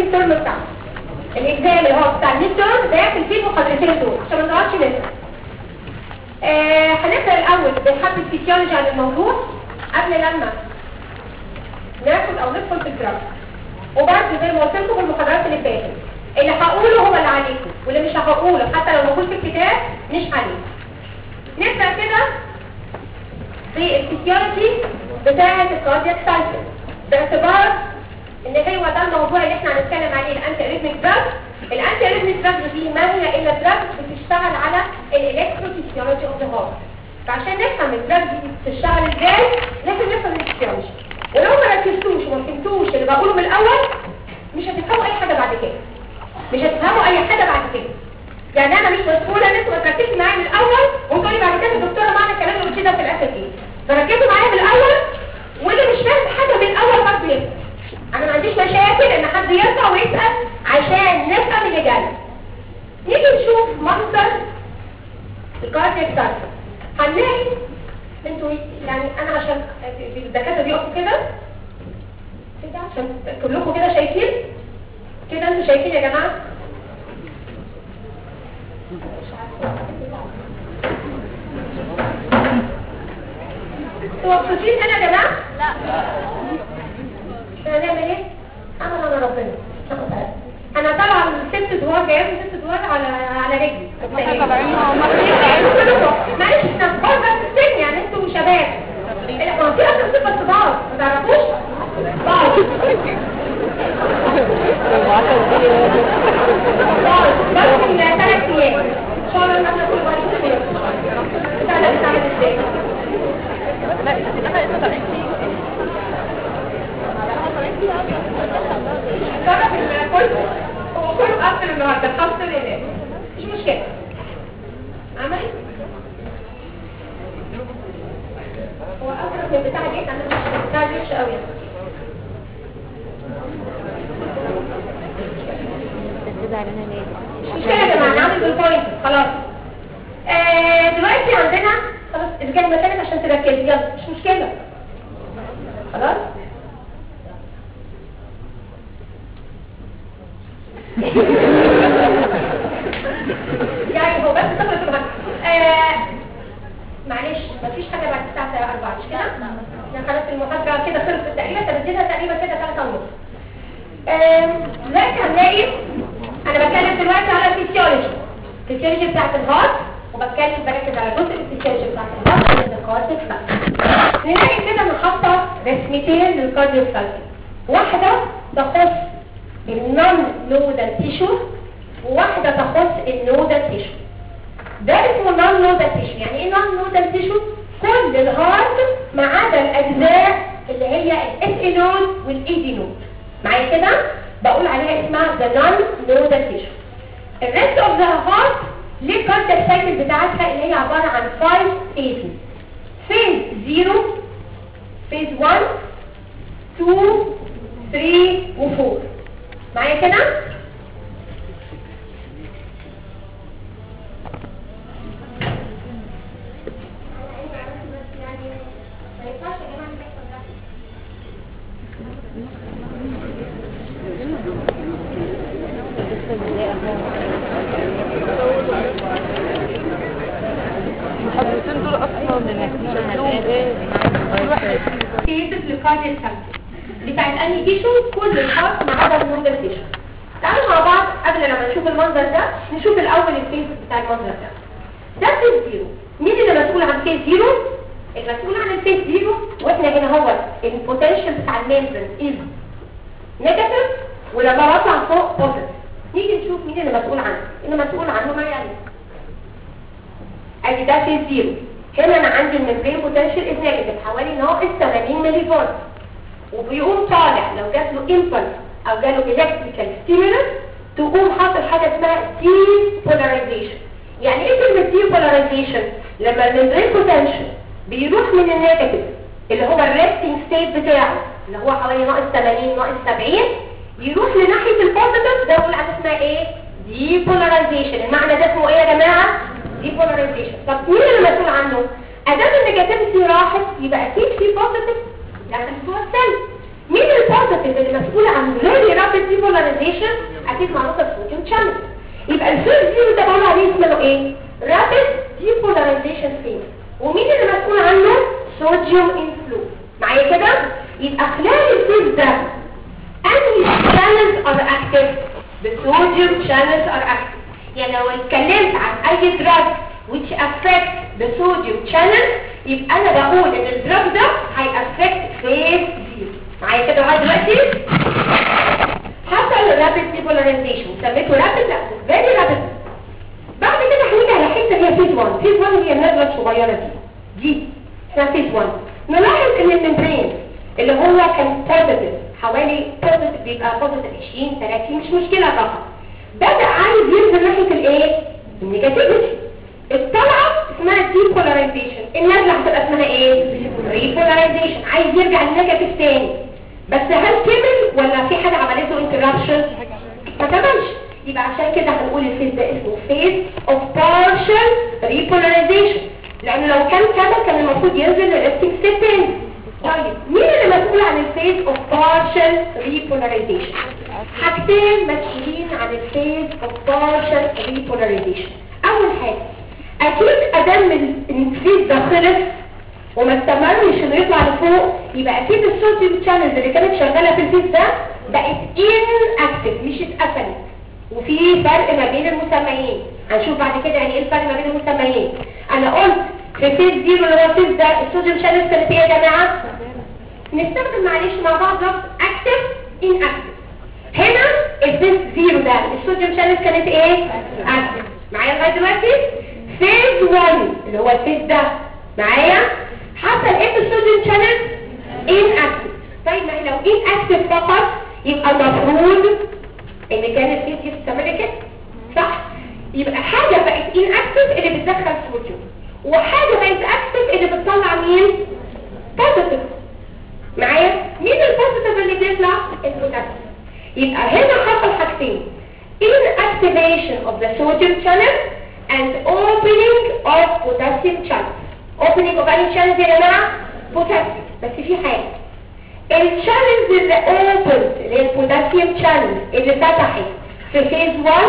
الميد تيرم بتاعنا الاكزام اللي هو بتاع الميد تيرم ده في الفيد محاضرتين دول عشان ما نقعدش نسال آه هنبدا الاول بحبه فيسيولوجي عن الموضوع قبل لما ناخد او ندخل في الجراف وبرده زي ما قلت لكم في المحاضرات اللي فاتت اللي هقوله هو اللي عليكم واللي مش هقوله حتى لو موجود في الكتاب مش عليكم نبدا كده بالفيسيولوجي بتاعه الكاردياك سايكل باعتبار ان هو ده الموضوع اللي احنا هنتكلم عليه الانتي اريثميك دراج الانتي اريثميك دراج دي ما هي الا دراج بتشتغل على الالكتروفيسيولوجي اوف ذا هارت فعشان نفهم الدراج دي بتشتغل ازاي لازم نفهم الفيسيولوجي ولو ما ركزتوش وما فهمتوش اللي بقوله من الاول مش هتفهموا اي حاجه بعد كده مش هتفهموا اي حاجه بعد كده يعني انا مش مسؤوله ان انتوا تركزوا معايا من الاول وتقولي بعد كده الدكتوره معنى الكلام اللي قلتيه ده في الاخر ايه فركزوا معايا من الاول واللي مش فاهم حاجه من الاول برضه يسال انا ما عنديش مشاكل ان حد يرفع ويسال عشان نفهم اللي جاي نيجي نشوف منظر الكاردياك سايكل هنلاقي انتوا يعني انا عشان الدكاتره بيقفوا كده كده عشان كلكم كده شايفين كده انتوا شايفين يا جماعه انتوا مبسوطين هنا يا جماعه لا هنعمل ايه عمل انا ربنا انا طالعه من ست ادوار جايه من ست ادوار على على رجلي معلش احنا كبار بس في السن يعني انتوا شباب هو في اصلا صفه كبار ما تعرفوش بعض بس من ثلاث ايام ان شاء الله ان احنا كل واحد بتاعنا بتعمل ازاي لا انا اسمها طريقتي طرف الكل هو كله قفل النهارده الخمسة لله مش مشكلة عمل هو أقرب من بتاع جيت أنا مش بتاع جيش قوي كده علينا ليه مش مشكلة يا جماعة نعمل بالبوينت خلاص آه دلوقتي عندنا خلاص إذا كان مكانك عشان تركز يلا مش مشكلة خلاص يعني هو بس صفر في الوقت آه معلش مفيش حاجة بعد الساعة 4 مش كده؟ احنا خلاص المحاضرة كده خلصت تقريبا تبديلها تقريبا كده 3 ونص دلوقتي هنلاقي انا بتكلم دلوقتي على الفسيولوجي الفسيولوجي بتاعت الهارت وبتكلم بركز على جزء الفسيولوجي بتاعت الهارت من الكارديو نلاقي كده محطة رسمتين للكارديو واحدة تخص النون نودال تيشو وواحدة تخص النودال تيشو ده اسمه نون نودال تيشو يعني ايه نون نودال تيشو كل الهارت ما عدا الاجزاء اللي هي الاس اي نود والاي دي نود معايا كده بقول عليها اسمها ذا نون نودال تيشو الريست اوف ذا هارت ليه الكاردياك سايكل بتاعتها اللي هي عباره عن 5 فيزز فيز 0 فيز 1 2 3 و4 معايا كده المحاضرتين دول اصلا شكلهم ايه كيسز للكاردياك سايكل بتاعت انهي تيشو كل الهارت ما عدا النودال تيشو تعالوا مع بعض قبل لما نشوف المنظر ده نشوف الاول الفيز بتاع المنظر ده ده فيز زيرو مين اللي مسؤول عن فيز زيرو المسؤول عن الفيز زيرو واحنا هنا هو البوتنشال بتاع الميمبرين از نيجاتيف ولما بطلع فوق بوزيتيف نيجي نشوف مين اللي مسؤول عنه اللي مسؤول عنه ما يعني ادي ده فيز زيرو هنا انا عندي الممبرين بوتنشال از نيجاتيف حوالي ناقص 80 ملي فولت وبيقوم طالع لو جات له امبلس او جاله الكتريكال ستيمولس تقوم حاصل حاجه اسمها دي بولاريزيشن يعني ايه كلمه دي بولاريزيشن لما الممبرين بوتنشال بيروح من النيجاتيف اللي هو الريستنج ستيت بتاعه اللي هو حوالي ناقص 80 ناقص 70 يروح لناحيه البوزيتيف ده بقول عليه اسمها ايه دي بولاريزيشن المعنى ده اسمه ايه يا جماعه دي بولاريزيشن طب مين اللي مسؤول عنه ادام النيجاتيفيتي راحت يبقى اكيد في بوزيتيف داخل جوه السيل مين البوزيتيف اللي مسؤول عن فيري رابيد ديبولاريزيشن ديبولاريزيشن اكيد معروفه الصوديوم شانل يبقى الفيز زيرو ده بقول عليه اسمه ايه رابيد ديبولاريزيشن فيز ومين اللي مسؤول عنه صوديوم انفلو معايا كده يبقى خلال الفيز ده انهي channels are active the sodium channels are active يعني لو اتكلمت عن اي drug which affect the sodium channel يبقى انا بقول ان الدراج ده هي affect phase zero معايا كده لغايه دلوقتي حصل rapid depolarization سميته rapid لا very rapid بعد كده هنيجي على حته هي phase 1 phase 1 هي النزله الصغيره دي دي اسمها phase 1 نلاحظ ان الممبرين اللي هو كان positive حوالي positive بيبقى positive 20 30 مش مشكله طبعا بدأ عايز ينزل ناحيه الايه النيجاتيفيتي الطلعه اسمها ديبولاريزيشن النازله هتبقى اسمها ايه ريبولاريزيشن عايز يرجع للنيجاتيف تاني بس هل كمل ولا في حاجه عملته انترابشن ما كملش يبقى عشان كده هنقول الفيز ده اسمه فيز اوف بارشل ريبولاريزيشن لان لو كان كده كان المفروض ينزل للريستنج ستيب تاني طيب مين اللي مسؤول عن الفيز اوف بارشل ريبولاريزيشن حاجتين مسؤولين عن الفيز اوف بارشل ريبولاريزيشن اول حاجه اكيد ادام الفيز ده خلص وما استمرش انه يطلع لفوق يبقى اكيد الصوديوم شانلز اللي كانت شغاله في الفيز ده بقت ان اكتف مش اتقفلت وفي فرق ما بين المسميين هنشوف بعد كده يعني ايه الفرق ما بين المسميين انا قلت في فيز زيرو اللي هو فيز ده الصوديوم شانلز كانت ايه يا جماعه نستخدم معلش مع بعض لفظ اكتف ان اكتف هنا الفيز زيرو ده الصوديوم شانلز كانت ايه اكتف معايا لغايه دلوقتي فيز 1 اللي هو الفيز ده معايا حصل ايه في الصوديوم شانلز ان اكتف طيب ما هي لو ان اكتف فقط يبقى المفروض ان كان الفيز يستمر كده صح يبقى حاجه بقت ان اكتف اللي بتدخل صوديوم وحاجه بقت اكتف اللي بتطلع مين بوزيتيف معايا مين البوزيتيف اللي بيطلع البوتاسيوم يبقى هنا حصل حاجتين inactivation of the sodium channel and opening of potassium channel opening of any channel يا جماعه potassium بس في حاجه الشانلز اللي opened اللي هي البوتاسيوم channel اللي فتحت في فيز 1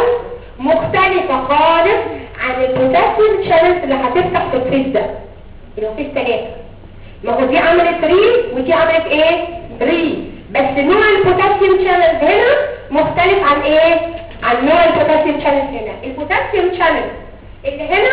مختلفة خالص عن البوتاسيوم channels اللي هتفتح في الفيز ده اللي هو فيز 3 ما هو دي عملت ري ودي عملت ايه ري بس نوع البوتاسيوم channels هنا مختلف عن ايه عن نوع البوتاسيوم channels هنا البوتاسيوم channels اللي هنا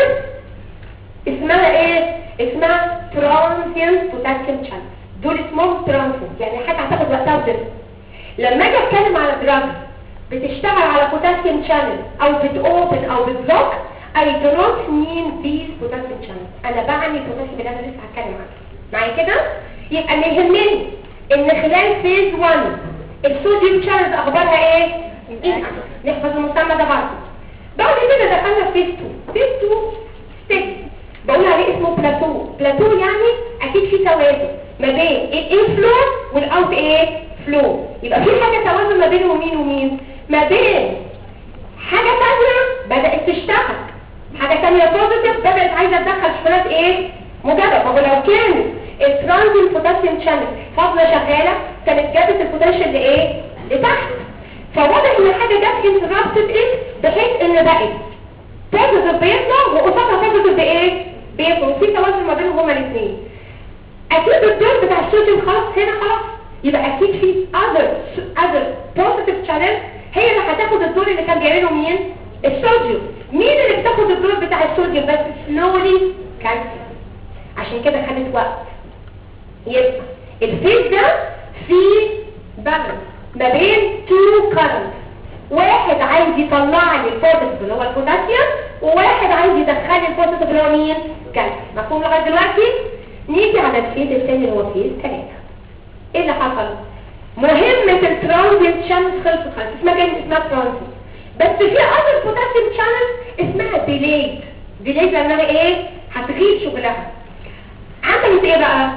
اسمها ايه اسمها transient potassium channels دول اسمهم transient يعني حاجه هتاخد وقتها وتفضل لما اجي اتكلم على دراج بتشتغل على potassium channel او بتوبن او بتبلوك I do not mean these potassium channels انا بعني البوتاسيوم اللي انا لسه هتكلم عنه معايا كده يبقى اللي يهمني ان خلال فيز 1 الصوديوم شانلز اخبارها ايه نحفظ المسمى ده برضه بعد كده دخلنا في فيز 2 فيز 2 ستيب بقول عليه اسمه بلاتو بلاتو يعني اكيد في توازن ما بين الاين فلو والاوت ايه فلو يبقى في حاجه توازن ما بين ومين ومين ما بين حاجه ثانيه بدات تشتغل حاجه ثانيه بوزيتيف بدات عايزه تدخل شحنات ايه مجرد ما هو لو كان الترانزيت بوتاسيوم شانل فاضله شغاله كانت جابت البوتنشال لايه لتحت فواضح ان حاجه جت انترابتد ايه بحيث ان بقت بوزيتيف بيطلع وقصادها بوزيتيف بايه بيطلع وفي توازن ما بينهم هما الاثنين اكيد الدور بتاع الصوديوم خلاص هنا خلاص يبقى اكيد في other other positive channel هي اللي هتاخد الدور اللي كان بيعمله مين الصوديوم مين اللي بتاخد الدور بتاع الصوديوم بس slowly كالسيوم عشان كده خدت وقت يبقى الفيز ده فيه بالانس ما بين تو كارنت واحد عايز يطلع لي البوزيتيف اللي هو البوتاسيوم وواحد عايز يدخل لي البوزيتيف اللي هو مين كالسيوم مفهوم لغايه دلوقتي نيجي على الفيز الثاني اللي هو فيز 3 ايه اللي حصل مهمه الترانزيت شانل خلصت خالص اسمها كانت اسمها ترانزيت بس في اذر بوتاسيوم شانل اسمها ديليد ديليد لانها ايه هتغيب شغلها عملت ايه بقى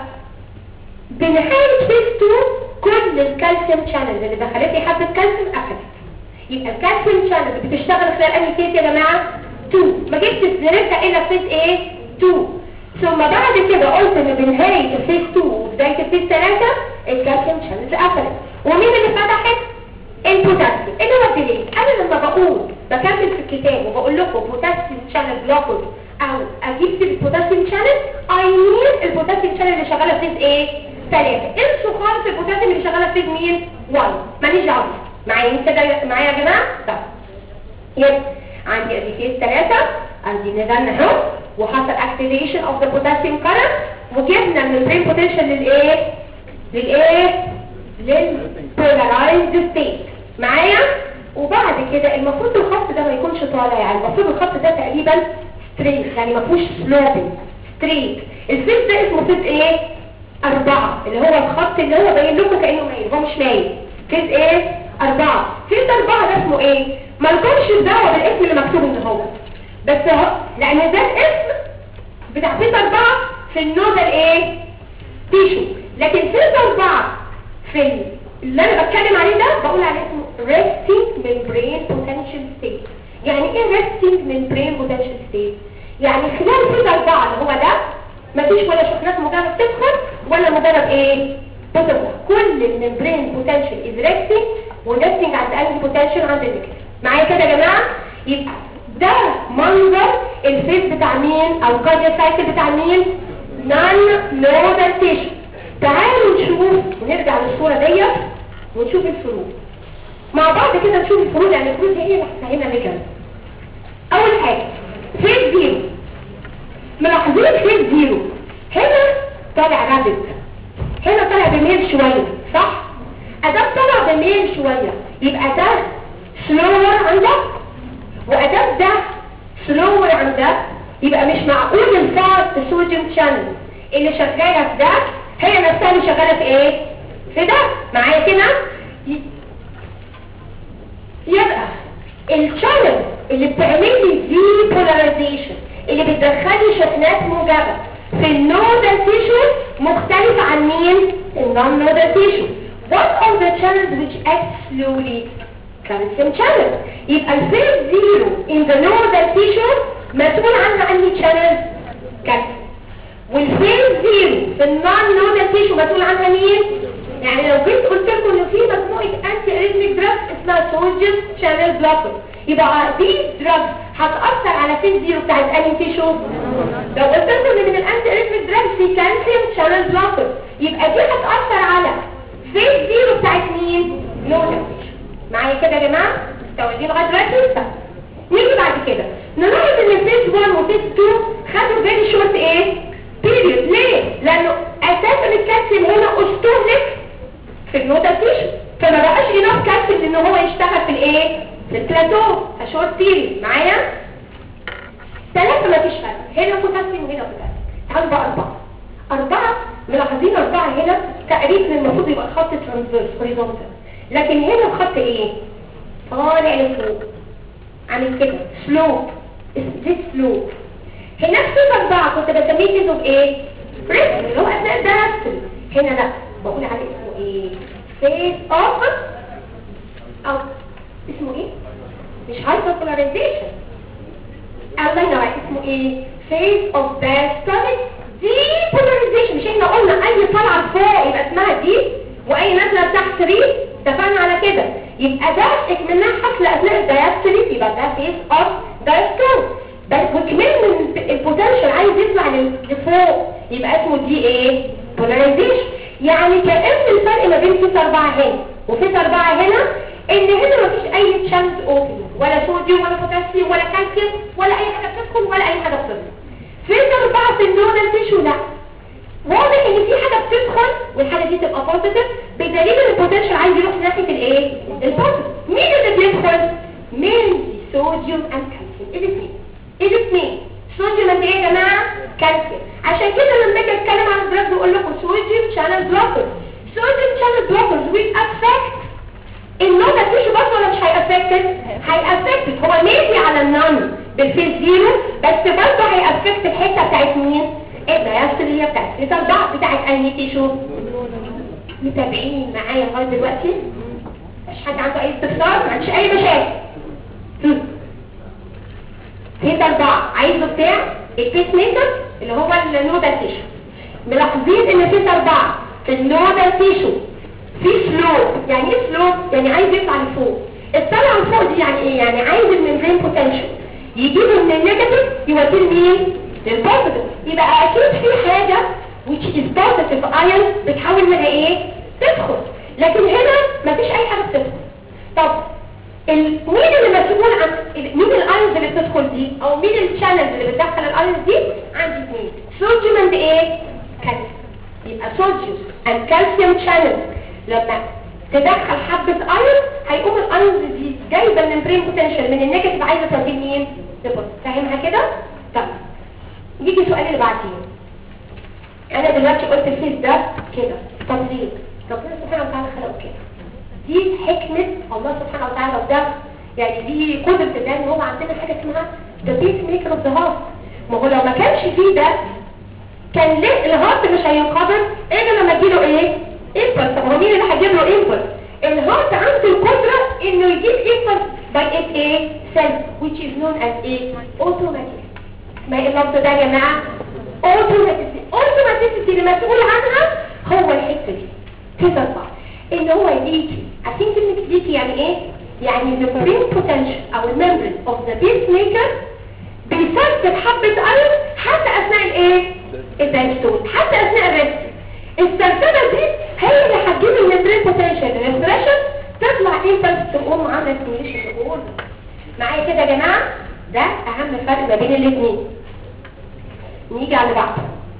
بنهاية فيز 2 كل الكالسيوم شانلز اللي دخلت لي حبة كالسيوم قفلت يبقى الكالسيوم شانلز بتشتغل خلال انهي فيز يا جماعة 2 ما جبتش نرجع الى فيز ايه 2 ثم بعد كده قلت ان بنهاية الفيز 2 وبداية الفيز 3 الكالسيوم شانلز قفلت ومين اللي فتحت البوتاسيوم اللي هو لما بقول بكمل في الكتاب وبقول لكم بوتاسيوم شانل بلوكرز او اجيب سيره البوتاسيوم شانل اي مين البوتاسيوم شانل اللي شغاله في فيز ايه ثلاثه انسوا خالص البوتاسيوم اللي شغاله في فيز مين 1 ماليش دعوه معايا كده معايا يا جماعه طب يبقى عندي ادي فيز ثلاثه عندي نزلنا اهو وحصل اكتيفيشن اوف ذا بوتاسيوم كارنت وجبنا من البرين بوتنشال للايه للايه للبولارايزد ستيت معايا وبعد كده المفروض الخط ده ما يكونش طالع يعني المفروض الخط ده تقريبا ستريت يعني ما فيهوش سلوبنج ستريت الفيز ده اسمه فيز ايه أربعة اللي هو الخط اللي هو باين لكم كأنه مايل هو مش مايل فيز ايه أربعة فيز أربعة ده اسمه ايه مالكمش دعوة بالاسم اللي مكتوب ان هو بس اهو لأن ده الاسم بتاع فيز أربعة في النودل ايه تيشو لكن فيز أربعة في ال- اللي انا بتكلم عليه ده بقول عليه اسمه resting membrane potential state يعني ايه resting membrane potential state يعني خلال فيز أربعة اللي هو ده مفيش ولا شحنات مجرد تدخل ولا مجرد ايه بتطلع كل الممبرين بوتنشال از ريستنج وريستنج عند انهي بوتنشال عند النيكل معايا كده يا جماعه يبقى ده منظر الفيز بتاع مين او الكارديا سايكل بتاع مين نون نودال تيشو تعالوا نشوف ونرجع للصوره ديت ونشوف الفروق مع بعض كده نشوف الفروق لان الفروق دي هي اللي هتفهمنا ميكانيزم اول حاجه فيز زيرو ملاحظين فين زيرو هنا طالع رابط هنا طالع بميل شوية صح ادام طالع بميل شوية يبقى ده سلور عن ده وادام ده سلور عن ده يبقى مش معقول الفاست السوديوم شانل اللي شغالة في ده هي نفسها اللي شغالة في ايه في ده معايا كده ي- يبقى الشانل اللي بتعمل لي دي بولاريزيشن اللي بتدخلي شحنات موجبة في النودال تيشو مختلف عن مين؟ النون نودال تيشو What are the channels which act slowly? calcium channels يبقى الفيز زيرو in the nodal tissue مسؤول عنها انهي channels؟ calcium والفيز زيرو في النون نودال تيشو مسؤول عنها مين؟ يعني لو جيت قلت لكم ان في مجموعه انتي اريثميك دراج اسمها سوجن شانل بلوكر يبقى دي دراج هتاثر على فيز زيرو بتاعت انهي تيشو لو قلت لكم ان من الانتي اريثميك دراج في كالسيوم شانل بلوكر يبقى دي هتاثر على فيز زيرو بتاعت مين؟ نودال تيشو معايا كده يا جماعه مستوعبين لغايه دلوقتي طب نيجي بعد كده نلاحظ ان فيز 1 وفيز 2 خدوا فيري شورت ايه بيريود ليه لانه اساسا الكالسيوم هنا استهلك في النودال تيشو فما بقاش اناف كالسيوم ان هو يشتغل في الايه في البلاتو فشورت بيريود معايا ثلاثة ما فيش فرق هنا بوتاسيوم وهنا بوتاسيوم تعالوا بقى أربعة أربعة ملاحظين أربعة هنا تقريبا المفروض يبقى خط ترانسفيرس هوريزونتال لكن هنا الخط إيه؟ طالع لفوق عامل كده سلوب دي سلوب هناك في أربعة كنت بسميه كده بإيه؟ ريسك اللي هو أثناء الدراسة هنا لا بقول عليه اسمه إيه؟ فيز أوف أو اسمه إيه؟ مش هايبر بولاريزيشن الله ينور اسمه ايه phase of diastolic depolarization مش احنا قلنا اي طلعه فوق يبقى اسمها دي واي نازله تحت ري اتفقنا على كده يبقى ده اكملنا حصل اثناء الدايستوليك يبقى ده phase of diastolic بس وكمان من البوتنشال عايز يطلع لل- لفوق يبقى اسمه دي ايه polarization يعني كأن الفرق ما بين فيس أربعة هنا وفيس أربعة هنا ان هنا مفيش اي تشانس اوبن ولا صوديوم ولا بوتاسيوم ولا كالسيوم ولا اي حاجه بتدخل ولا اي حاجه بتطلع فيس أربعة في النودال تيشو لا واضح ان في حاجه بتدخل والحاجه دي تبقى بوزيتيف بدليل ان البوتنشال عايز يروح ناحيه الايه البوزيتيف مين اللي بيدخل مين صوديوم اند كالسيوم الاثنين الاثنين صوديوم قد ايه يا جماعه كالسيوم عشان كده لما اجي اتكلم عن الدراج بقول لكم صوديوم شانل بلوكر صوديوم شانل بلوكرز ويل افكت النوتة تيجي برضه ولا مش هيأفكت هيأفكت هو ماشي على النون بالفيز زيرو بس برضه هيأفكت الحته بتاعت مين الدايستر اللي هي بتاعت فيز اربعه بتاعت انهي تيشو متابعين معايا لغايه دلوقتي مش حد عنده اي استفسار ما عندش اي مشاكل هم. فيز اربعه عايزه بتاع البيس ميكر اللي هو النودال تيشو ملاحظين ان فيز اربعه في النودال تيشو في سلوب يعني ايه سلوب يعني عايز يطلع لفوق الطلعه لفوق دي يعني ايه يعني عايز الممبرين بوتنشال يجيبه من النيجاتيف يوديه لمين للبوزيتيف يبقى اكيد في حاجه which is positive ion بتحاول منها ايه تدخل لكن هنا مفيش اي حاجه بتدخل طب ال- مين اللي مسؤول عن ال- مين الايونز اللي بتدخل دي او مين الشانلز اللي بتدخل الايونز دي عندي اثنين صوديوم اند ايه كالسيوم يبقى صوديوم اند كالسيوم شانلز لما تدخل حبه ايون هيقوم الايونز دي جايبه الممبرين بوتنشال من النيجاتيف عايزه توديه مين لبوزيتيف فاهمها كده طب يجي السؤال اللي بعديه انا دلوقتي قلت الفيس ده كده طب ليه ربنا سبحانه وتعالى خلقه كده دي حكمة الله سبحانه وتعالى وده يعني دي قدرة الله ان هو عندنا حاجة اسمها the peacemaker of the heart ما هو لو ما كانش فيه ده كان ليه الهارت مش هينقبض الا لما يجيله ايه impulse طب هو مين اللي هيجيب له impulse الهارت عنده القدرة انه يجيب impulse by its ايه self which is known as ايه automatic ما ايه اللفظ ده يا جماعة automaticity automaticity اللي مسؤول عنها هو الحتة دي كده صح ان هو يديكي عارفين كلمة يديكي يعني ايه يعني the brain potential او الممبرين of the pacemaker بيسرسب حبة ايون حتى اثناء الايه الدايستول حتى اثناء الريست السرسبة دي هي اللي هتجيب الممبرين potential الريستريشن تطلع امبلس تقوم عاملة ستيميليشن تقول معايا كده يا جماعة ده اهم فرق ما بين الاثنين نيجي على بعض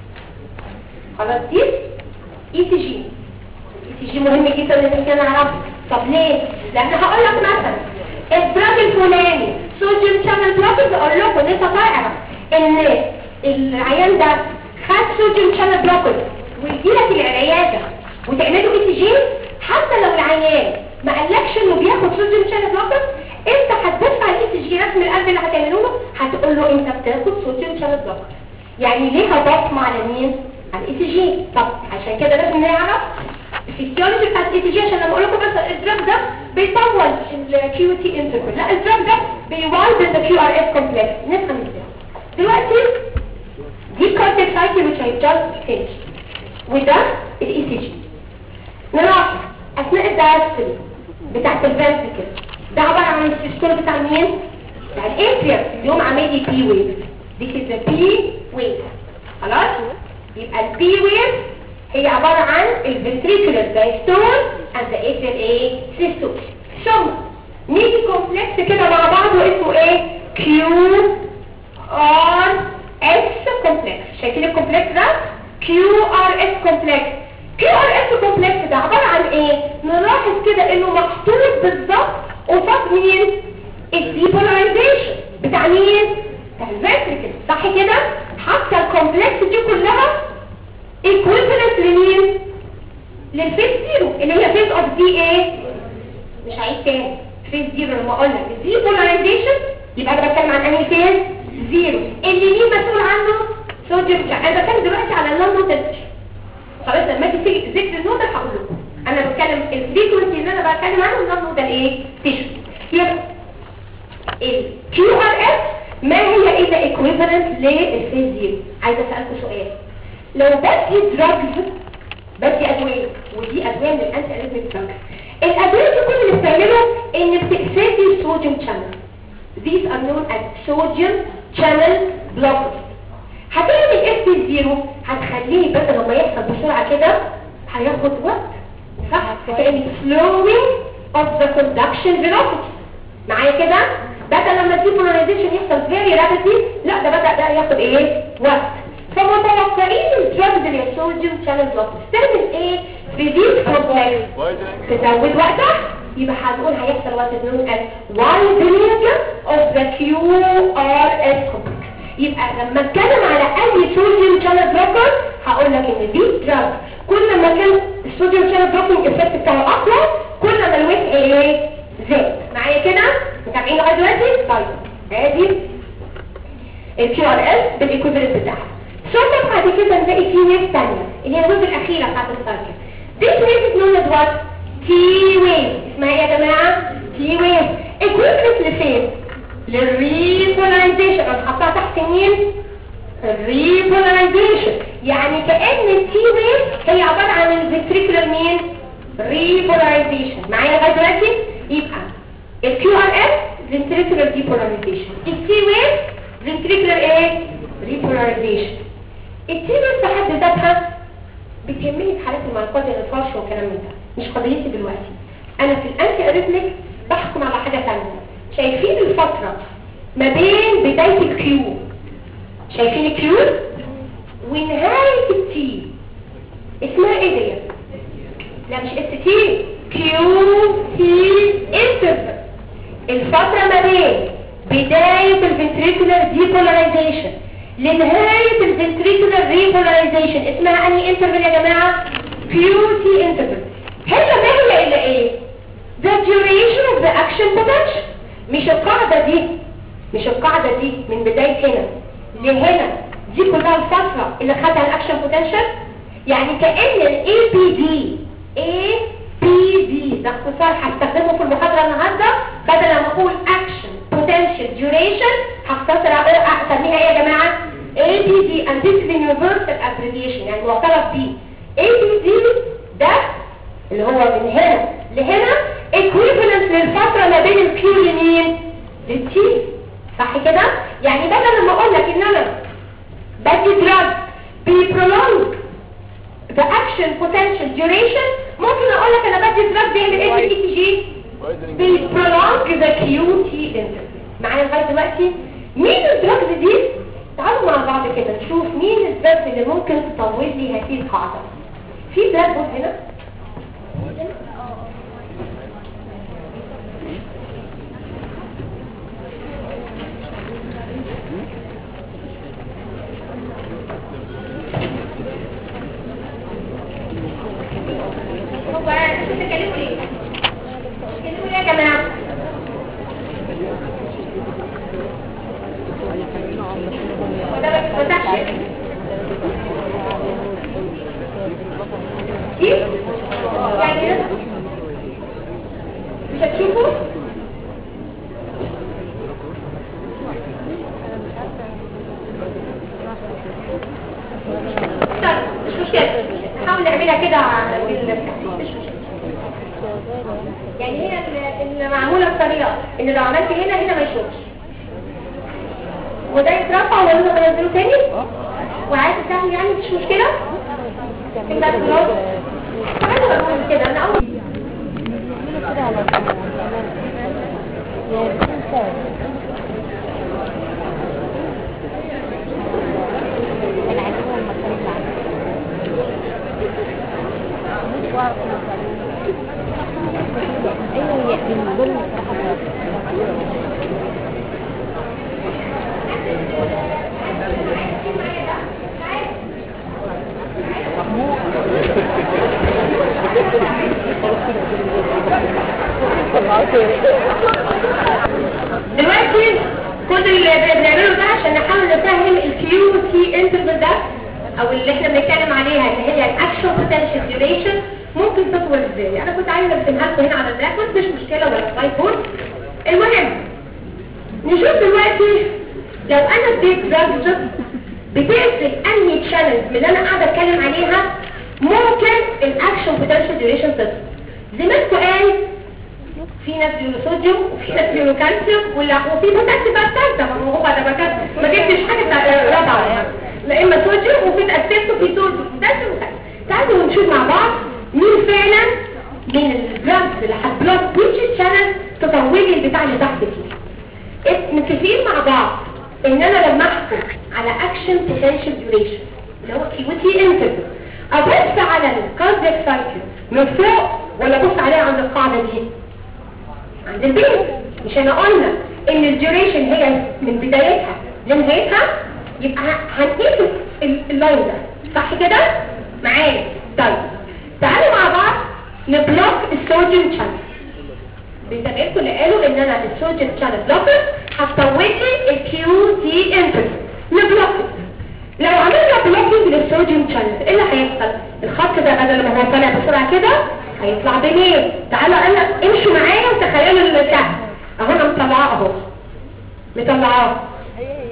خلاص دي اي تي جي اي تي جي مهم جدا ان احنا نعرفه طب ليه لان هقول لك مثلا الدراج الفلاني صوديوم شانل بلوكرز اقول لكم ان انت تعرف ان العيان ده خد صوديوم شانل بلوكرز ويجي لك العياده وتعمله اي تي جي حتى لو العيان ما قالكش انه بياخد صوديوم شانل بلوكرز انت هتدفع الاي تي جي رسم القلب اللي هتعمله له هتقول له انت بتاخد صوديوم شانل بلوكرز يعني ليها بصمه على مين على الاي تي جي طب عشان كده لازم نعرف الفسيولوجي بتاعت الاي تي جي عشان لما اقول لكم بس الدراج ده بيطول الكيو تي انترفال لا الدراج ده بيوايدن ذا كيو ار اس كومبلكس نفهم ازاي دلوقتي دي كارتيك سايكل which I just finished وده الاي تي جي نلاحظ اثناء الدايستري بتاعت الفنتكل ده عباره عن السيستول بتاع مين؟ بتاع الاتريا اليوم عامل لي بي ويف دي كده بي ويف خلاص يبقى البي ويف هي عبارة عن الفنتريكولار دايستول and the atrial ايه systole ثم نيجي كومبلكس كده مع بعض واسمه ايه كيو ار اس كومبلكس شايفين الكومبلكس ده كيو ار اس كومبلكس كيو ار اس كومبلكس ده عبارة عن ايه نلاحظ كده انه محطوط بالظبط قصاد مين الديبولايزيشن بتاع مين بتاع الفنتريكل صح كده حتى الكومبلكس دي كلها equivalent لمين للفيز زيرو اللي هي فيز اوف دي ايه مش عايز تاني فيز زيرو لما اقول لك دي بولاريزيشن يبقى انا بتكلم عن انهي فيز زيرو اللي مين مسؤول عنه صوديوم انا بتكلم دلوقتي على النون نوتال خلاص لما تيجي ذكر النوتال هقول لكم انا بتكلم الفريكونسي اللي انا بتكلم عنه النون نوتال ايه تيشو يبقى الكيو ار اس ما هي الا ايكويفالنت للفيز زيرو عايزه اسالكم سؤال لو بدي دراجز بدي ادويه ودي ادويه من الانتي اريثميك دراجز الادويه دي كل اللي بتعمله ان بتقفلي الصوديوم شانل these are known as sodium channel blockers هتعمل اف زيرو هتخليه بدل لما يحصل بسرعه كده هياخد وقت صح هتعمل slowing of the conduction velocity معايا كده بدل لما الديبولاريزيشن يحصل very rapidly لا ده بدأ ده ياخد ايه وقت فمتوقعين الدراجز اللي هي الصوديوم شانل بلوكرز تعمل ايه في دي كومبلكس تزود وقتها يبقى هنقول هيحصل وقت known as widening of the QRS complex يبقى لما اتكلم على اي صوديوم شانل بلوكر هقول لك ان دي دراج كل ما كان الصوديوم شانل بلوكينج افكت بتاعه اقوى كل ما الويت ايه زاد معايا كده متابعين لغايه دلوقتي طيب ادي الكيو ار اس بالايكوفالنت بتاعها ثم بعد كده نلاقي في ويف ثانيه اللي هي الويف الاخيره بتاعت السايكل This wave is known as what? T wave اسمها ايه يا جماعه T wave equivalent لفين للريبولاريزيشن انا حطها تحت مين الريبولاريزيشن يعني كأن التي ويف هي عبارة عن الفنتريكولار مين ريبولاريزيشن معايا لغايه دلوقتي يبقى ventricular depolarization التي ويف ventricular ايه repolarization التي ويف في حد ذاتها بتهمني في حالات المايكوزيال الفرش والكلام من ده مش قضيتي دلوقتي انا في الانتي اريثميك بحكم على حاجه ثانيه شايفين الفتره ما بين بدايه الكيو شايفين الكيو ونهايه التي اسمها ايه ديت لا مش اس تي كيو تي انترفال الفتره ما بين بدايه الفنتريكولار ديبولاريزيشن لنهايه الفنتريكولار ريبولاريزيشن اسمها انهي انترفال يا جماعه كيو تي انترفال هي ما هي الا ايه the duration of the action potential مش القاعده دي مش القاعده دي من بدايه هنا لهنا دي كلها الفتره اللي خدها الاكشن بوتنشال يعني كأن ال APD APD ده اختصار هستخدمه في المحاضرة النهاردة بدل ما اقول Action Potential Duration هختصر اقول اسميها ايه يا جماعة APD and this is a universal abbreviation يعني معترف بيه APD ده اللي هو من هنا لهنا equivalent للفترة ما بين الكيو لمين للتي صح كده يعني بدل ما اقول لك ان انا بدي دراج بيبرولونج the action potential duration ممكن اقول لك انا بدي دراج بيعمل ايه في الاي تي جي بيبرولونج the QT interval معايا لغايه دلوقتي مين الدراجز دي تعالوا مع بعض كده نشوف مين الدراجز اللي ممكن تطول لي هذه القاعده في دراج هنا هو انتوا بتتكلموا ليه؟ بتتكلموا ليه يا جماعه؟ وده ما بيتفتحش ايه؟ يعني ايه؟ مش هتشوفوا؟ طيب مش مشكلة نحاول نعملها كده بال- مش مشكلة يعني هي ال- اللي معمولة بطريقة ان لو عملت هنا هنا ما يشوفش وده يترفع ولا ما ينزله تاني وعايز تسهل يعني مش مشكلة كده خلاص تعالوا اقول كده انا اول كده على يا بنت كان عاجبهم المكان اللي عندي واعرف ايوه هي من ضمن الصراحه دلوقتي كل اللي بنعمله ده عشان نحاول نفهم الكيو تي انترفال ده او اللي احنا بنتكلم عليها اللي هي الاكشن بوتنشال ديوريشن ممكن تطول ازاي انا كنت عايزه ارسمها لكم هنا على البلاك بورد مش مشكله ولا سلايد بورد المهم نشوف دلوقتي لو انا اديت دراج بتقفل انهي تشانل من اللي انا قاعده اتكلم عليها ممكن الاكشن بوتنشال ديوريشن تطول زميلكم قال في ناس بيقولوا صوديوم وفي ناس بيقولوا كالسيوم ولا وفي بوتاسيوم بقى الثالثه ما هو بقى ده بقى ما جبتش حاجه بتاع- رابعه لا اما صوديوم وفي اسيست وفي صوديوم بوتاسيوم وكالسيوم تعالوا نشوف مع بعض مين فعلا من الدراجز اللي هتبلوك ويتش شانل تطول لي البتاع اللي تحت فيه ات- متفقين مع بعض ان انا لما احكم على اكشن بوتنشال ديوريشن اللي هو كيوتي انترفال ابص على الكاردياك سايكل من فوق ولا ابص عليها عند القاعده دي عند البيت مش انا قلنا ان الديوريشن هي من بدايتها لنهايتها يبقى هنقيس ال- اللاين ده صح كده معايا طيب تعالوا مع بعض نبلوك السوديوم شانل بيتابعكم اللي قالوا ان انا السوديوم شانل بلوكر هتطول لي الكيو تي انتر نبلوك لو عملنا بلوكينج للسوديوم شانل ايه اللي هيحصل الخط ده بدل ما هو طالع بسرعه كده هيطلع بميل تعالوا انا امشوا معايا وتخيلوا السهم اهو انا مطلعاه اهو مطلعاه هي هي على فكره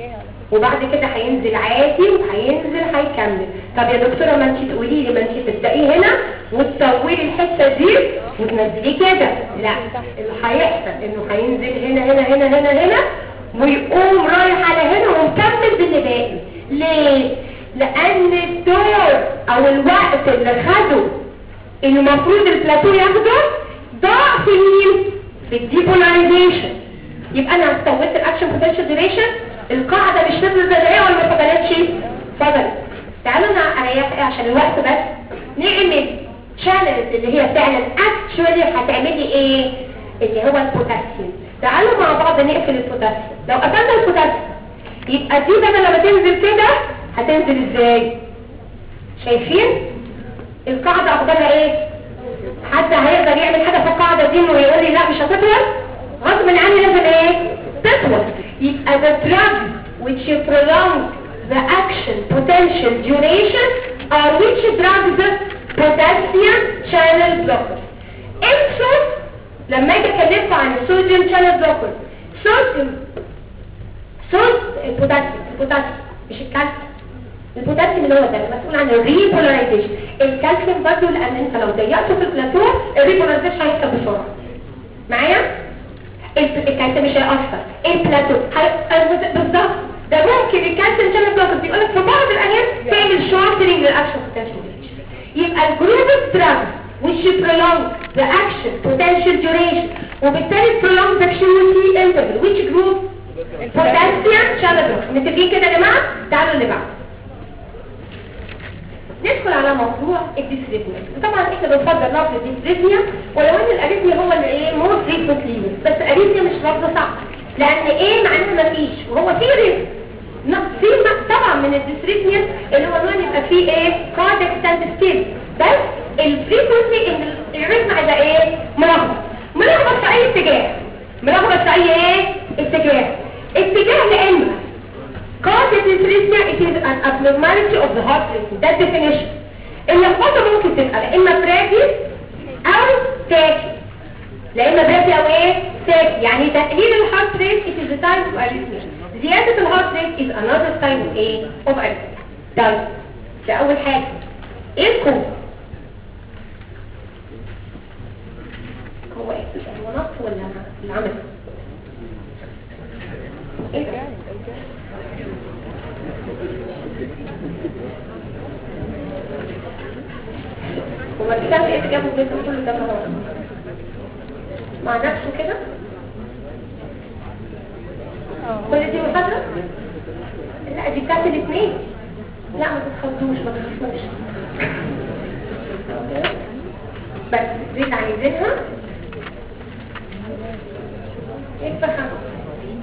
وبعد كده هينزل عادي وهينزل هيكمل طب يا دكتوره ما انت تقولي لي ما انت تبدايه هنا وتطولي الحته دي وتنزليه كده لا اللي هيحصل انه هينزل هنا هنا هنا هنا هنا ويقوم رايح على هنا ومكمل باللي باقي ليه لان الدور او الوقت اللي خده المفروض البلاتو ياخده ضاع في مين في الديبولاريزيشن يبقى انا استويت الاكشن بوتنشال ديوريشن القاعده مش فضلت زي ما هي ولا ما فضلتش فضلت تعالوا انا اريح عشان الوقت بس نعمل شانلز اللي هي فعلا اكشولي هتعمل لي ايه اللي هو البوتاسيوم تعالوا مع بعض نقفل البوتاسيوم لو قفلنا البوتاسيوم يبقى دي بدل لما تنزل كده هتنزل ازاي شايفين القاعده اخبارها ايه حد هيقدر يعمل حاجه في القاعده دي انه يقول لي لا مش هتطول غصب عني لازم ايه تطول يبقى the drugs which prolong the action potential duration are which drugs potassium channel blockers انسوا لما اجي اكلمكم عن الصوديوم channel blocker صوديوم صود البوتاسيوم البوتاسيوم مش الكالسيوم البوتاسيوم اللي هو ده المسؤول عن الريبولاريزيشن الكالسيوم برضه لان انت لو ضيقته في البلاتو الريبولاريزيشن هيكسب بسرعه معايا الكالسيوم مش هيأثر البلاتو هي- بالظبط ده ممكن الكالسيوم شانل بلوكر بيقول لك في بعض الاحيان تعمل شورتنج للاكشن بوتنشال يبقى الجروب دراجز which prolong the action potential duration وبالتالي prolong the QT interval which group potassium channel blocker متفقين كده يا جماعه تعالوا اللي بعده ندخل على موضوع الديسريثميا طبعا احنا بنفضل لفظ الديسريثميا ولو ان الاريثميا هو اللي ايه مور فريكونتلي بس الاريثميا مش لفظ صح لان ايه معناها مفيش وهو في ريسك في م- طبعا من الديسريثميا اللي هو نوع يبقى فيه ايه كاردياك ستاند ستيل بس الفريكونسي ان الريتم هيبقى ايه ملخبط ملخبط في اي اتجاه ملخبط في اي ايه اتجاه اتجاه لان Cardiac dysrhythmia it is an abnormality of the heart rhythm ده definition اللخبطه ممكن تبقى لا اما براكي او تاكي لا اما براكي او ايه تاكي يعني تقليل الهارت ريت it is a type of arrhythmia زياده الهارت ريت is another type of ايه of arrhythmia طيب ده اول حاجه ايه الكوز هو ايه هو نقص ولا العمل ايه ده هو الكتاب ايه اللي جابه البيت كله ده هو مع نفسه كده كل دي محاضرة لا دي بتاعت الاثنين لا ما تتخضوش ما تخافوش بس زيت عايزينها يكفى خمسة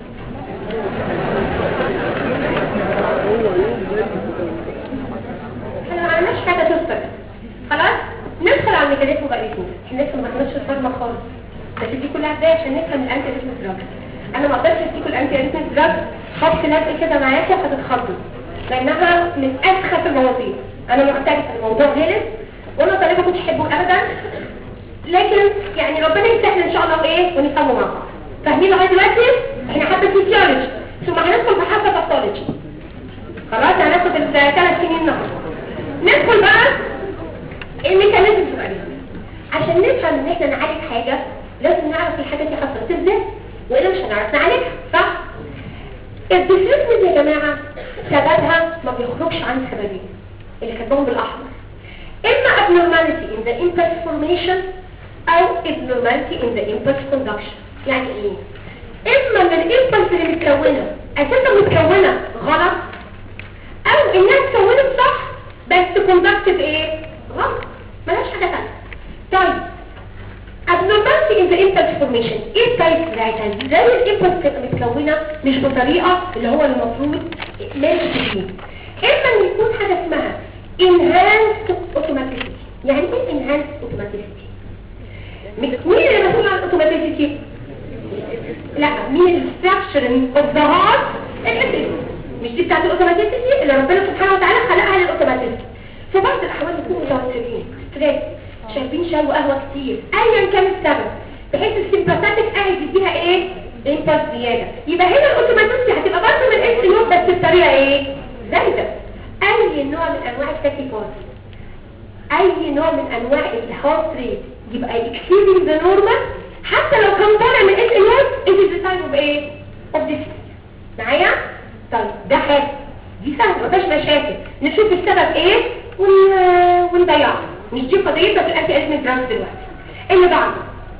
احنا ما عملناش حاجة تذكر خلاص ندخل على الميكانيزم بقى الاثنين احنا لسه ما خدناش الفارما خالص بس دي كلها بدايه عشان نفهم الانتي ريتميك دراج انا ما اقدرش اديكم الانتي ريتميك دراج خط لزق كده معاكم هتتخضوا لانها من اسخف المواضيع انا معترفه الموضوع غلس وانا طالبه كنت احبه ابدا لكن يعني ربنا يسهل ان شاء الله وايه ونفهمه مع بعض فاهمين لغايه دلوقتي احنا حبه فيسيولوجي ثم هندخل في حبه باثولوجي خلاص هناخد الثلاث سنين النهارده ندخل بقى الميكانيزم السؤالي عشان نفهم ان احنا نعالج حاجة لازم نعرف الحاجة دي حصلت ازاي والا مش هنعرف نعالجها صح الديسريسمز يا جماعة سببها ما بيخرجش عن سببين اللي كاتبهم بالاحمر اما abnormality in the impulse formation او abnormality in the impulse conduction يعني ايه اما ان الامبلس اللي متكونة اساسا متكونة غلط او انها اتكونت صح بس كوندكتد ايه غلط ملهاش حاجه ثانيه طيب abnormality in the impulse formation ايه التايب بتاعتها زي الامبلس تبقى متكونه مش بطريقه اللي هو المفروض ماشي فيه اما ان يكون حاجه اسمها enhanced automaticity يعني ايه enhanced automaticity مين اللي مسؤول عن الاوتوماتيسيتي لا مين الستراكشرنج اوف ذا هارت الاسم مش دي بتاعت الاوتوماتيسيتي اللي ربنا سبحانه وتعالى خلقها للاوتوماتيسيتي في بعض الاحوال يكونوا متوترين ستريس شايفين شاي وقهوه كتير ايا كان السبب بحيث السيمباثيك قاعد يديها ايه امبلس زياده يبقى هنا الاوتوماتيسيتي هتبقى برضه من اس نود بس بطريقه ايه زايده اي نوع من انواع التاكيكارديا اي نوع من انواع الهارت ريت يبقى exceeding the normal حتى لو كان طالع من اس ام it is a type of ايه of dyspnea معايا طيب ده حاجه دي سهله مفيش مشاكل نشوف السبب ايه ون... ونضيعه مش دي قضيتنا في الانتي ازمه دراجز دلوقتي اللي بعده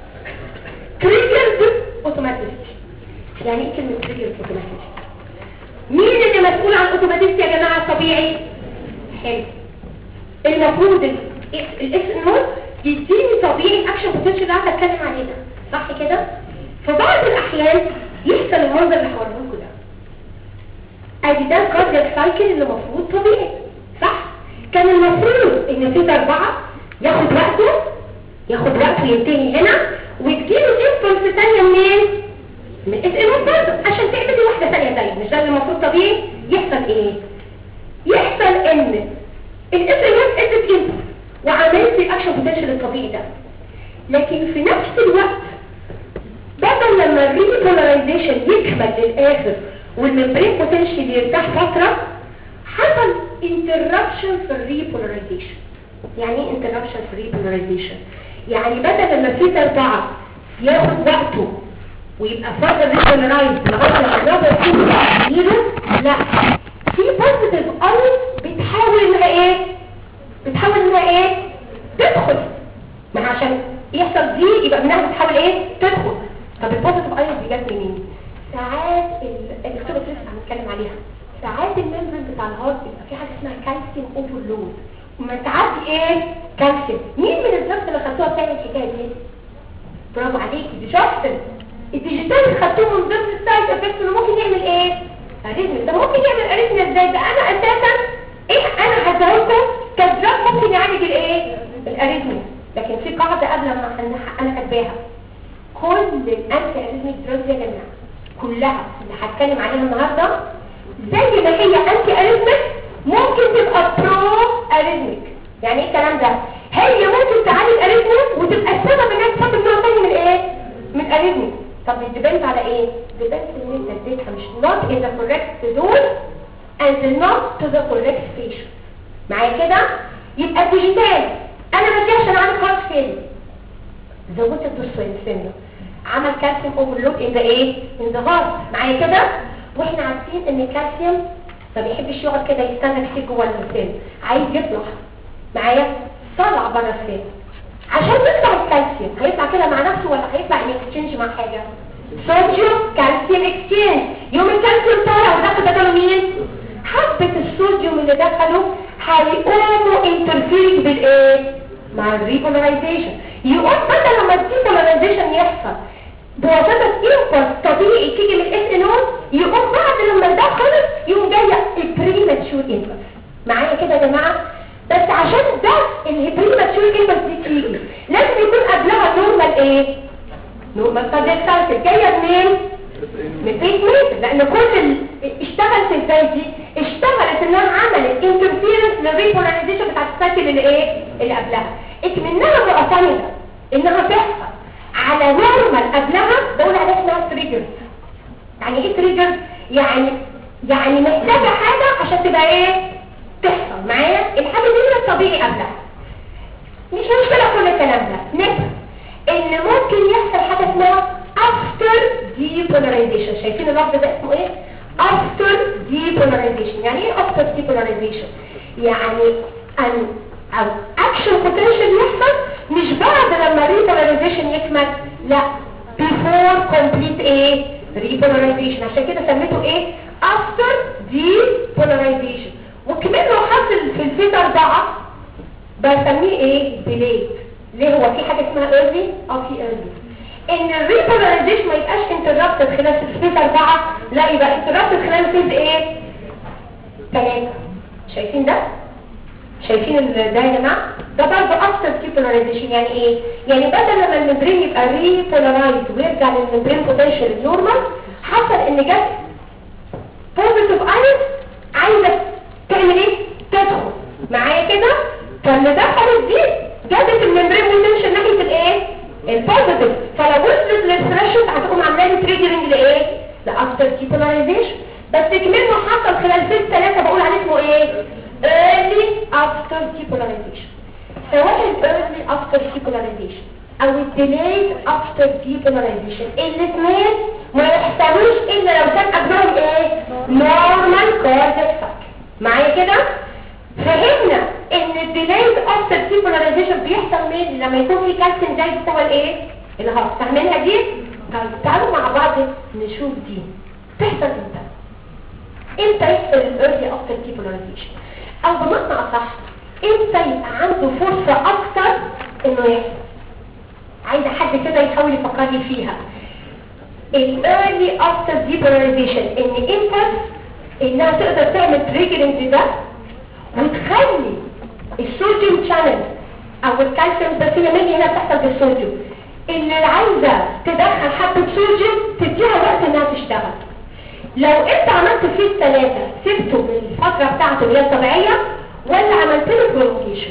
triggered automaticity يعني ايه كلمه triggered automaticity مين اللي مسؤول عن الاوتوماتيستي يا جماعه الطبيعي حلو المفروض الاس نوت يديني طبيعي الاكشن بوتنشال اللي قاعده اتكلم عليه ده صح كده في بعض الاحيان يحصل المنظر اللي هوريه لكم ده ادي ده الكاردياك سايكل اللي المفروض طبيعي صح كان المفروض ان في اربعه ياخد وقته ياخد وقته ينتهي هنا وتجيله امبلس ثانيه منين من اس ام برضه عشان تعملي واحده ثانيه زي مش ده اللي المفروض طبيعي يحصل ايه يحصل ان الاس ام اس ادت امبلس وعملت الاكشن بوتنشال الطبيعي ده لكن في نفس الوقت بدل لما الريبولاريزيشن يكمل للاخر والممبرين بوتنشال يرتاح فتره حصل انتربشن في الريبولاريزيشن يعني ايه انتربشن في الريبولاريزيشن يعني بدل لما في اربعه ياخد وقته ويبقى فاضل ريبولارايز لغايه لما الرابع يجيله لا في بوزيتيف ايز بتحاول انها ايه بتحاول انها ايه تدخل ما عشان يحصل دي يبقى منها بتحاول ايه تدخل طب البوزيتيف ايز دي جت منين ساعات الدكتور لسه هنتكلم عليها ساعات الممبرين بتاع الهارت بيبقى في حاجه اسمها كالسيوم اوفرلود وما تعدي ايه كالسيوم مين من الناس اللي خدتوها بتعمل الحكايه دي برافو عليكي دي شاطر الديجيتال اللي خدتوه من ضمن السايد افكت انه ممكن يعمل ايه اريثميا ده ممكن يعمل اريثميا ازاي ده انا اساسا ايه انا هديهولكم كدراج ممكن يعالج الايه الاريثميا لكن في قاعده قبل ما انا كاتباها كل الانتي اريثميك دراجز يا جماعه كلها اللي هتكلم عليها النهارده زي ما هي انتي اريثميك ممكن تبقى برو اريثميك يعني ايه الكلام ده هي ممكن تعالج اريثميا وتبقى السبب انها تسبب نوع ثاني من ايه من اريثميا طب ديبند على ايه ديبند ان انت اديتها مش not in the correct dose and not to the correct patient معايا كده يبقى الديجيتال انا بدي عشان اعمل هارت فيلم زودت الدوز سنه عمل كالسيوم اوفرلود ان ذا ايه ان ذا هارت معايا كده واحنا عارفين ان الكالسيوم ما بيحبش يقعد كده يستنى كتير جوه السن عايز يطلع معايا طلع بره السن عشان يطلع الكالسيوم هيطلع كده مع نفسه ولا هيطلع ان اكسشينج مع حاجه صوديوم كالسيوم اكسشينج يوم الكالسيوم طالع ودخل دخله مين حبه الصوديوم اللي دخله هيقوموا انترفيرنج بالايه مع الريبولاريزيشن يقوم بدل لما الديبولاريزيشن يحصل بواسطه امبلس طبيعي تيجي من الاس ان يقوم بعد لما ده خلص يقوم جايه البريماتشور امبلس معايا كده يا جماعه بس عشان ده البريماتشور امبلس دي تيجي لازم يكون قبلها نورمال ايه نورمال كاردياك سايكل جايه منين من بيت ميت لان كل ال... اشتغلت ازاي دي اشتغلت انها عملت انترفيرنس للريبولاريزيشن بتاعت السايكل اللي ايه اللي قبلها اكمنها معتمده انها تحصل على نورمال قبلها بقول عليها اسمها تريجر يعني ايه تريجر يعني يعني محتاجه حاجه عشان تبقى ايه تحصل معايا الحاجه دي من الطبيعي قبلها مش مشكله كل الكلام ده نفهم ان ممكن يحصل حاجه اسمها after depolarization شايفين اللفظ ده اسمه ايه after depolarization يعني ايه after depolarization يعني ان او action potential يحصل مش بعد لما repolarization يكمل لا before complete ايه repolarization عشان كده سميته ايه after depolarization وكمان لو حصل في الفيز اربعة بسميه ايه delayed ليه هو في حاجة اسمها early او في early ان الريبولاريزيشن ما يبقاش انتربتد خلال الفيز اربعة لا يبقى انتربتد خلال الفيز ايه ثلاثة شايفين ده شايفين ال- ده يا جماعه ده برضه اكتر ديبولاريزيشن يعني ايه يعني بدل لما الممبرين يبقى ريبولارايز ويرجع للممبرين بوتنشال نورمال حصل ان جت بوزيتيف ايز عايزه تعمل ايه تدخل معايا كده فاللي دخلت دي جابت الممبرين بوتنشال ناحيه الايه البوزيتيف فلو وصلت للثريشولد هتقوم عامله لي تريجرنج لايه لافتر ديبولاريزيشن بس كمان حصل خلال فيز ثلاثة بقول عليه اسمه ايه early after depolarization سواء ال early after depolarization او ال delayed after depolarization الاثنين ما يحصلوش الا لو كان قبلهم ايه normal cardiac cycle معايا كده فهمنا ان الديلايد افتر ديبولاريزيشن بيحصل مين لما يكون في كالسيوم زايد جوه الايه الهارت فاهمينها دي طيب تعالوا مع بعض نشوف دي تحصل امتى امتى يحصل الايرلي افتر ديبولاريزيشن او بمعنى اصح امتى يبقى عنده فرصه اكتر انه يحصل عايزه حد كده يحاول يفكر لي فيها الايرلي افتر ديبولاريزيشن ان امتى انها تقدر تعمل تريجرنج ده وتخلي الصوديوم شانل او الكالسيوم بس هي مين هنا بتحصل بالصوديوم اللي عايزه تدخل حبه صوديوم تديها وقت انها تشتغل لو انت عملت فيه الثلاثه سبته بالفتره بتاعته اللي هي الطبيعيه ولا عملت له برولونجيشن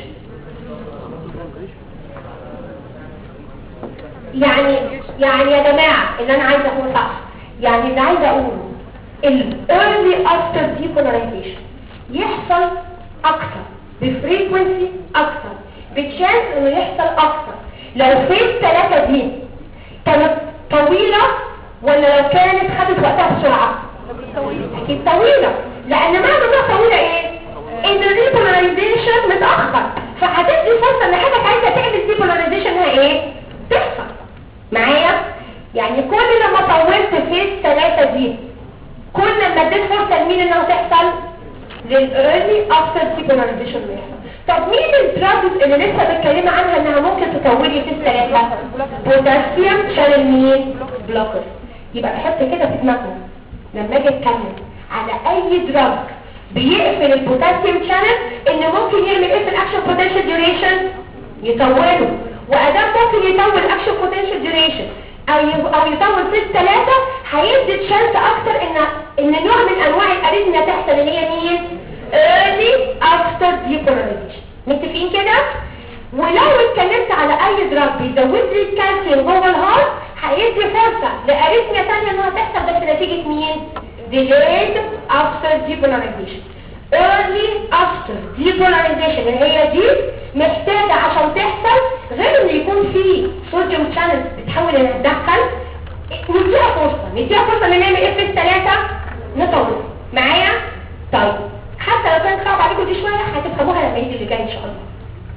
يعني يعني يا جماعه اللي انا عايزه اقوله صح يعني اللي عايزه اقوله الايرلي افتر ديبولاريزيشن يحصل اكتر بفريكونسي اكتر بتشانس انه يحصل اكتر لو فيز ثلاثة دي كانت طويلة ولا لو كانت خدت وقتها بسرعة اكيد طويلة لان معنى انها طويلة ايه ان الديبولاريزيشن متأخر فهتدي فرصة ان حاجة عايزة تعمل ديبولاريزيشن هي ايه تحصل معايا يعني كل لما طولت فيز ثلاثة دي كل ما اديت فرصة لمين انها تحصل للايرلي افتر ديبولاريزيشن يحصل طب مين الدراجز اللي لسه بتكلمي عنها انها ممكن تطولي في الثلاثه بوتاسيوم شانل مين بلوكر يبقى نحط كده في دماغنا لما اجي اتكلم على اي دراج بيقفل البوتاسيوم شانل ان ممكن يعمل ايه في الاكشن بوتنشال ديوريشن يطوله وادام ممكن يطول اكشن بوتنشال ديوريشن او او يطول في الثلاثه هيدي تشانس اكتر ان ان نوع من انواع الاريثميا تحصل اللي هي مين early after depolarization متفقين كده ولو اتكلمت على اي دراج بيزود لي الكالسيوم جوه الهارت هيدي فرصه لاريثميا ثانيه انها تحصل بس نتيجه مين delayed after depolarization early after depolarization اللي هي دي محتاجة عشان تحصل غير ان يكون في صوديوم شانل بتحاول انها تدخل نديها فرصة نديها فرصة ان نعمل ايه في الثلاثة نطول معايا طيب حتى لو كانت صعب عليكم دي شوية هتفهموها لما يجي اللي جاي ان شاء الله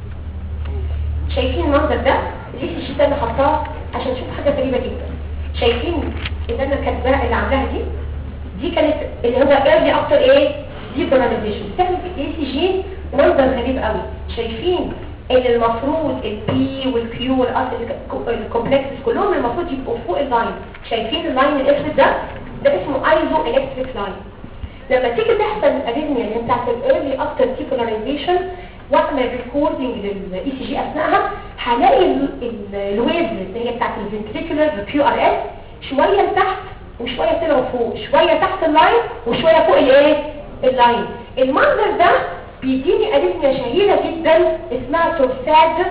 شايفين المنظر ده ليه الشتاء اللي حطاه عشان تشوفوا حاجة غريبة جدا شايفين اللي انا كاتباها اللي عاملاها دي دي كانت اللي هو ايرلي اكتر ايه دي بولاريزيشن بتعمل في الاي سي جي منظر غريب قوي شايفين ان المفروض البي والكيو والكومبلكسز كلهم المفروض يبقوا فوق اللاين شايفين اللاين الاسود ده ده اسمه ايزو الكتريك لاين لما تيجي تحصل الاريثميا اللي هي بتاعت الايرلي افتر ديبولاريزيشن واعمل ريكوردنج للاي سي جي اثناءها هلاقي الويفز اللي هي بتاعت الفنتريكولار كيو ار اس شويه لتحت وشويه طلعوا فوق شويه تحت اللاين وشويه فوق الايه اللاين المنظر ده بيديني اريثميا شهيره جدا اسمها تورساد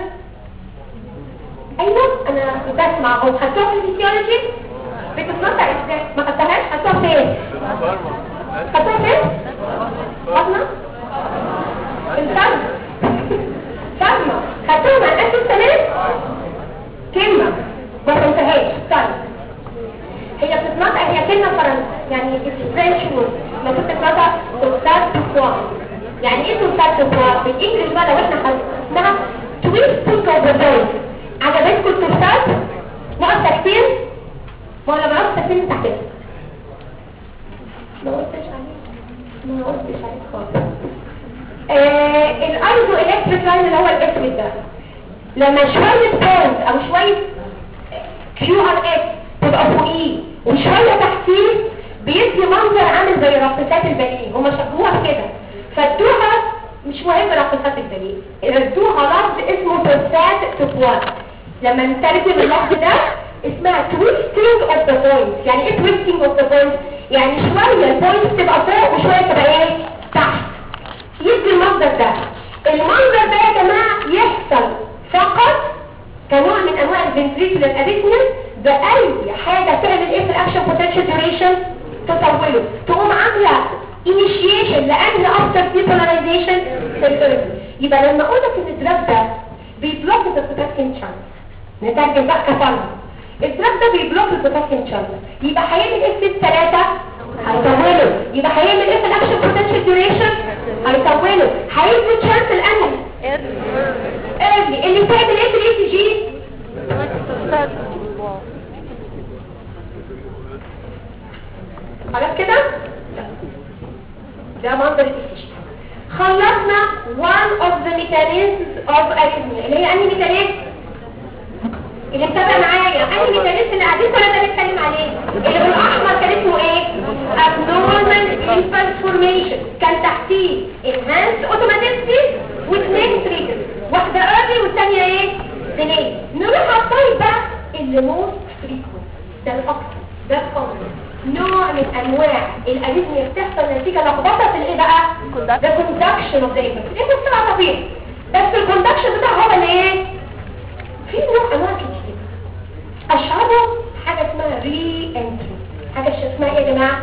ايوه انا بسمع اهو خدتوها في الفيسيولوجي بتتنطق ازاي ما خدتهاش خدتوها فين خدتوها فين بطنه الفم فاهمه خدتوها مع الناس السنين كلمه ما فهمتهاش طيب هي بتتنطق هي كلمه فرنسا يعني فرنش وورد لما بتتنطق تورساد بوان يعني ايه تورساد بوان بالانجلش بقى لو احنا خدنا اسمها تويستنج اوف ذا فويس عجبتكم التورساد نقط تكتير ولا ما نقط تكتير تحت ما قلتش عليه ما قلتش عليه خالص آه الايزو الكتريك لاين اللي هو الاسود ده لما شويه بوينت او شويه كيو ار اس تبقى فوقيه وشويه تحتيه بيدي منظر عامل زي رقصات الباليه هما شبهوها كده فادوها مش مهم رقصات الباليه ادوها لفظ اسمه تورسات تبوان لما نترجم اللفظ ده اسمها تويستنج اوف ذا بوينت يعني ايه تويستنج اوف ذا بوينت يعني شويه البوينت تبقى فوق وشويه تبقى ايه تحت يدي المنظر ده المنظر ده يا جماعه يحصل فقط كنوع من انواع الفنتريكولار اريثميا باي حاجه تعمل ايه في الاكشن بوتنشال ديوريشن تطوله تقوم عامله عامله initiation لان after depolarization يبقى لما اقول لك ان الدراج ده بيبلوك البوتاسيوم شانل نترجم بقى كفرق الدراج ده بيبلوك البوتاسيوم شانل يبقى هيعمل ايه في الثلاثه هيطوله يبقى هيعمل ايه في الاكشن بوتنشال ديوريشن هيطوله هيدي تشانس الانهي ايرلي اللي بتعمل ايه في الاي سي جي خلاص كده ده منظر الاستشفاء خلصنا one of the mechanisms of arrhythmia اللي هي انهي ميكانيزم اللي متابع معايا انهي ميكانيزم اللي قاعدين كل ده بنتكلم عليه اللي بالاحمر كان اسمه ايه abnormal impulse formation كان تحتيه enhanced automaticity واثنين triggers واحده early والثانيه ايه delay نروح على الطيب بقى اللي most frequent ده الاكثر ده الcommon نوع من انواع الاريثميا بتحصل نتيجه لخبطه في الايه بقى Conduction. ده كوندكشن اوف ذا امبلس الامبلس طلع طبيعي بس الكوندكشن بتاعه هو اللي ايه في نوع انواع كتير اشهرهم حاجه اسمها ري انتري حاجه ش- اسمها ايه يا جماعه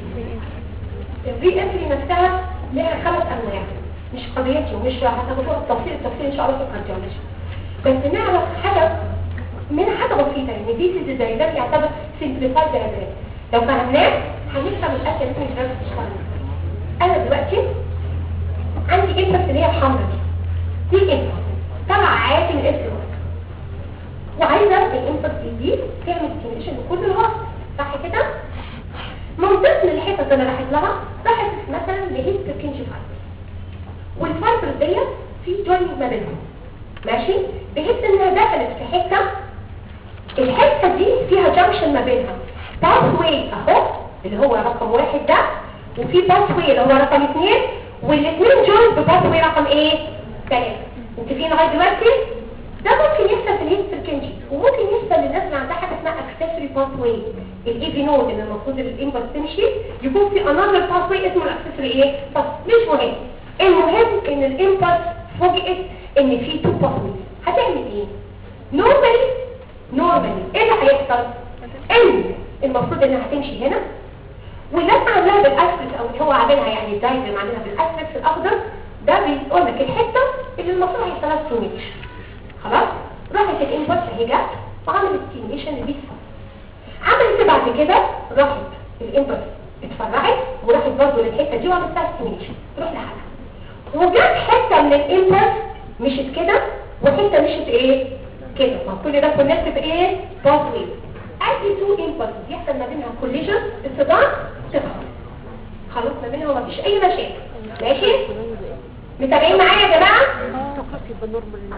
الري انتري نفسها لها خمس انواع مش قضيتي ومش هتاخدوها التفصيل التفصيل ان شاء الله في الكارديولوجي بس نعرف حاجه من حاجه بسيطه يعني دي سي زي ده يعتبر سمبليفايد دايجرام لو فهمناه هنفهم الاكل اللي مش لازم تشتغل انا دلوقتي عندي امباكت اللي هي الحمراء دي دي امباكت طلع عادي من اسم وعايزه الامباكت دي تعمل ستيميشن لكل الغصب صح كده من ضمن الحتت اللي راحت لها راحت مثلا لهيستوكينجيفايتس والفايبر ديت في جوينت ما بينهم ماشي بحيث انها دخلت في حته الحته دي فيها جنكشن ما بينها باث واي اهو اللي هو رقم واحد ده وفي باث واي اللي هو رقم اثنين والاثنين جوينت بباث واي رقم ايه ثلاثه متفقين لغايه دلوقتي ده ممكن يحصل في الهيستركنجي وممكن يحصل للناس اللي عندها حاجه اسمها اكسسوري باث واي الايفي نود اللي المفروض الانبوت تمشي يكون في انذر باث واي اسمه الاكسسوري ايه طب مش مهم المهم ان الانبوت فوجئت ان في تو باث واي هتعمل ايه نورمالي نورمالي ايه اللي هيحصل ان المفروض انها هتمشي هنا والناس عاملاها بالاسفلت او اللي هو عاملها يعني الدايجرام عاملها بالاسفلت الاخضر ده بيقول لك الحته اللي المفروض هيحصل لها ستيميشن خلاص راحت الانبوت اهي جت وعملت ستيميشن لدي عملت إيه بعد كده راحت الانبوت اتفرعت وراحت برضه للحته دي وعملت لها ستيميشن تروح لحالها وجت حته من الانبوت مشت كده وحته مشت ايه كده ما كل ده كونكت بايه باثوي ادي تو انبوتس يحصل ما بينها كوليجن اصطدام تفصل خلاص ما بينها ومفيش اي مشاكل ماشي متابعين معايا يا جماعه خلاص يبقى نورمال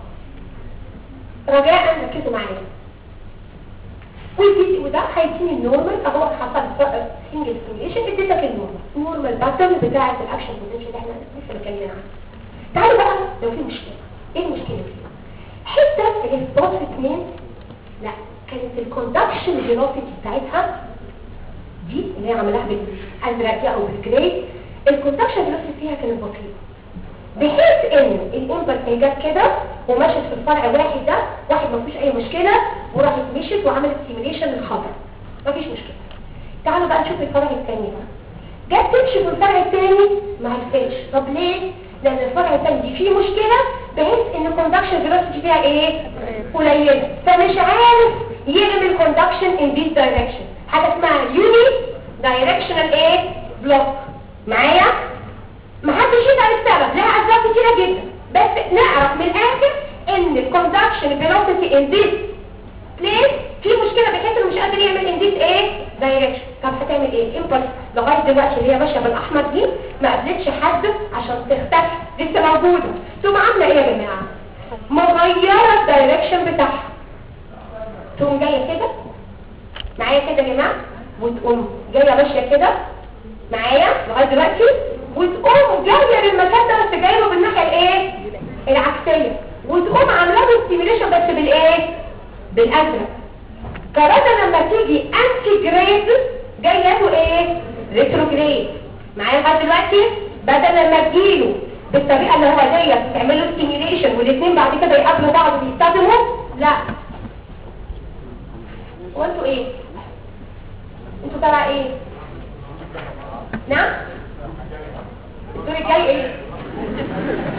رجاء ركزوا معايا ودي وده هيديني النورمال اهو حصل سنجل ستيميشن اديتك النورمال النورمال باترن بتاعه الاكشن بوتنشال اللي احنا لسه متكلمين عنها تعالوا بقى لو في مشكله ايه المشكله دي حته اللي في باص اتنين لا كانت الكوندكشن فيلوسيتي بتاعتها دي اللي هي عملها بالازرق دي او بالجراي الكوندكشن فيلوسيتي فيها كانت بطيئه بحيث ان الانبت هي جت كده ومشت في الفرع واحد ده واحد ما فيش اي مشكله وراحت مشت وعملت سيميليشن للخضر ما فيش مشكله تعالوا بقى نشوف الفرع الثاني ده جت تمشي في الفرع الثاني ما عرفتش طب ليه لان الفرع الثاني دي فيه مشكله بحيث ان الكوندكشن فيلوسيتي فيها ايه قليله فمش عارف يعمل الكوندكشن ان ذيس دايركشن حاجه اسمها يوني دايركشنال ايه بلوك معايا محدش يسأل السبب لها أسباب كتيرة جدا بس نعرف من الآخر إن الكوندكشن فيلوسيتي ان ذيس بليس في مشكلة بحيث إنه مش قادر يعمل ان ذيس إيه دايركشن طب هتعمل إيه امبلس لغاية دلوقتي اللي هي ماشية بالأحمر دي ما قابلتش حد عشان تختفي لسه موجودة ثم عاملة إيه يا جماعة مغيرة الدايركشن بتاعها تقوم جاية كده معايا كده يا جماعة وتقوم جاية ماشية كده معايا لغاية دلوقتي وتقوم جايه للمكان ده بس جايه له بالناحيه الايه العكسيه وتقوم عامله له ستيميليشن بس بالايه بالازرق كرادة لما تيجي انتي جريد جايه له ايه ريتروجريد معايا لغايه دلوقتي بدل لما تجيله بالطريقه اللي هو ديت تعمل له ستيميليشن والاثنين بعد كده يقابلوا بعض ويصطدموا لا هو انتوا ايه انتوا تبع ايه نعم الدور الجاي ايه